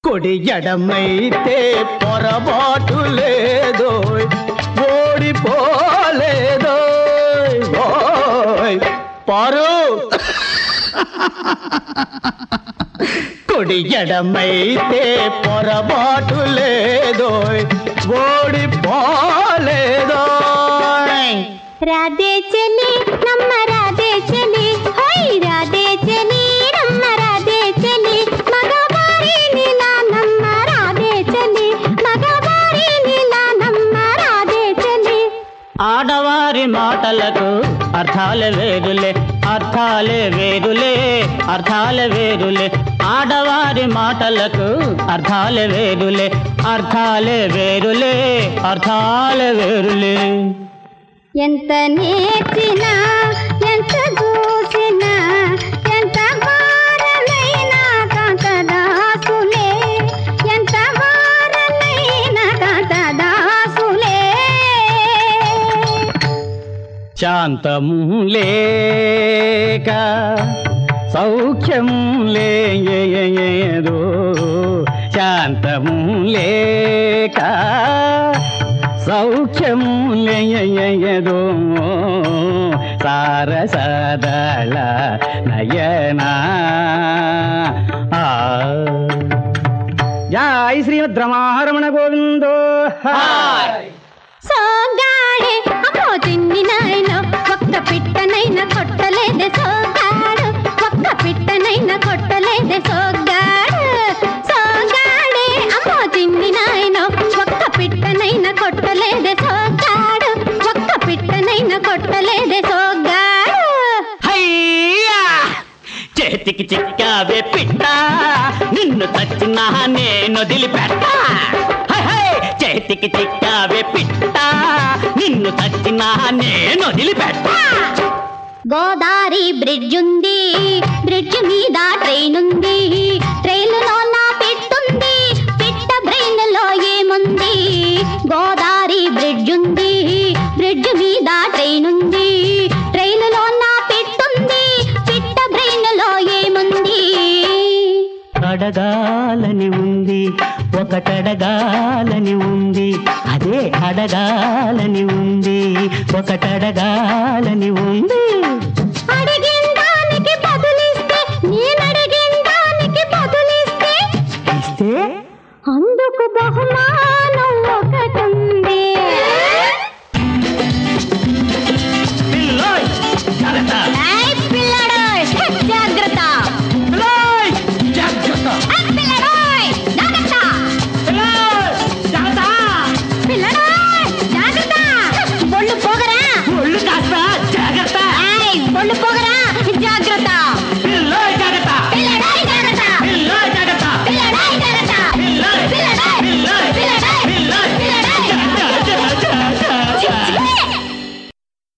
కొడి ఎడమైతే పొరపాటు లేదో ఓడిపోలేదో ఓయ్ పారు కొడి ఎడమైతే పొరపాటు లేదో ఓడిపోలేదో రాధే చెలి నమ్మ రాధే చెలి హై రాధే చెలి నమ్మ రాధే చెలి మగవారి నీలా నమ్మ రాధే చెలి మగవారి నీలా నమ్మ రాధే చెలి ఆడవారి మాటలకు అర్థాలే వేరులే అర్థాలే వేరులే అర్థాలే వేరులే ఆడవారి మాటలకు అర్థాలే వేరులే అర్థాలే వేరులే అర్థాలే వేరులే ఎంత నేర్చినా ఎంత చూసినా ఎంత వారనైనా కాంతదాసులే ఎంత వారనైనా కాంతదాసులే శాంతము లేక సౌఖ్యం లేదో శాంతము లేక సౌఖ్యం లేదో సారసదళ నయనా ఆ. జై శ్రీమద్ రమారమణ గోవిందో సోగాడే అమ్మో తిన్ని నాయనో ఒక్క పిట్టనైనా కొట్టలేదే సోగాడు ఒక్క పిట్టనైనా కొట్టలేదే సోగాడు సోగాడే అమ్మో తిన్ని నాయనో ఒక్క పిట్టనైనా కొట్టలేదే సోగాడు ఒక్క పిట్టనైనా కొట్టలేదే సోగాడు హయ్యా చేతికి చిక్కావే పిట్ట నిన్ను తచ్చినా నేను వదిలిపెట్ట హై, హై, చేతికి చిక్కావే పిట్ట నిన్ను తచ్చినా నేను వదిలిపెట్ట గోదావరి బ్రిడ్జ్ ఉంది బ్రిడ్జ్ మీద ట్రైన్ ఉంది ట్రైన్లో నా పెట్టుంది పిట్ట బ్రెయిన్ లో ఏముంది గోదావరి బ్రిడ్జ్ ఉంది బ్రిడ్జ్ మీద ట్రైన్ ఉంది ట్రైన్లో నా పెట్టుంది పిట్ట బ్రెయిన్ లో ఏముంది అడగాలని ఉంది ఒకటడగాలని ఉంది అదే అడగాలని ఉంది ఒకటడగాలని ఉంది అడిగిన దానికి బదులిస్తే నేను అడిగిన దానికి బదులిస్తే ఇస్తే అందుకు బహుమానం ఒకటుంది పిల్లోయ్, జాగ్రత్త. ఏయ్ పిల్లడోయ్, జాగ్రత్త పిల్లోయ్, జాగ్రత్త. ఏయ్ పిల్లడోయ్, జాగ్రత్త పిల్లోయ్, జాగ్రత్త. పిల్లడోయ్, జాగ్రత్త ఒళ్ళు పోగరా ఒళ్ళు కాస్త జాగ్రత్త ఏయ్ ఒళ్ళు పోగరా జాగ్రత్త